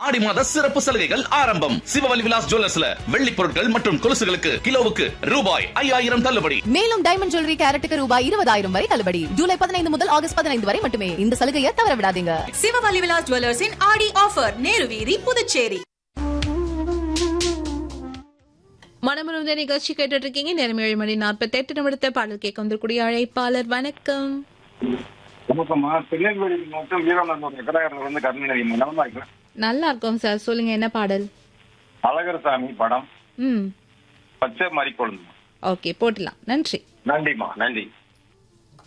ஆடி மாத சிறப்பு சலுகைகள் ஆரம்பம் சிவவலி விலாஸ் ஜுவல்லர்ஸ்ல வெள்ளி பொருட்கள் மற்றும் கொலுசுகளுக்கு கிலோவுக்கு ரூபாய் ஐயாயிரம் தள்ளுபடி மேலும் டைமண்ட் ஜுவல்லரி கேரட்டுக்கு ரூபாய் இருபதாயிரம் வரை தள்ளுபடி ஜூலை பதினைந்து முதல் ஆகஸ்ட் பதினைந்து வரை மட்டுமே இந்த சலுகையை தவற விடாதீங்க சிவவலி விலாஸ் ஜுவல்லர்ஸின் ஆடி ஆஃபர் நேரு வீதி புதுச்சேரி மனமுருந்த நிகழ்ச்சி கேட்டுட்டு இருக்கீங்க நேரம் ஏழு மணி நாற்பத்தி எட்டு நிமிடத்தை பாடல் கேட்க வந்திருக்கூடிய அழைப்பாளர் வணக்கம் வணக்கம்மா திருநெல்வேலி மாவட்டம் வீரநல்லூர் எக்கராயிரத்துல இருந்து கருணாநிதி நலமா இருக்கிறேன் நல்லா இருக்கோம் சார் சொல்லுங்க என்ன பாடல் அழகர் சாமி படம் ம் பச்சை மாறி கொழுந்து ஓகே போட்டலாம் நன்றி நன்றிம்மா நன்றி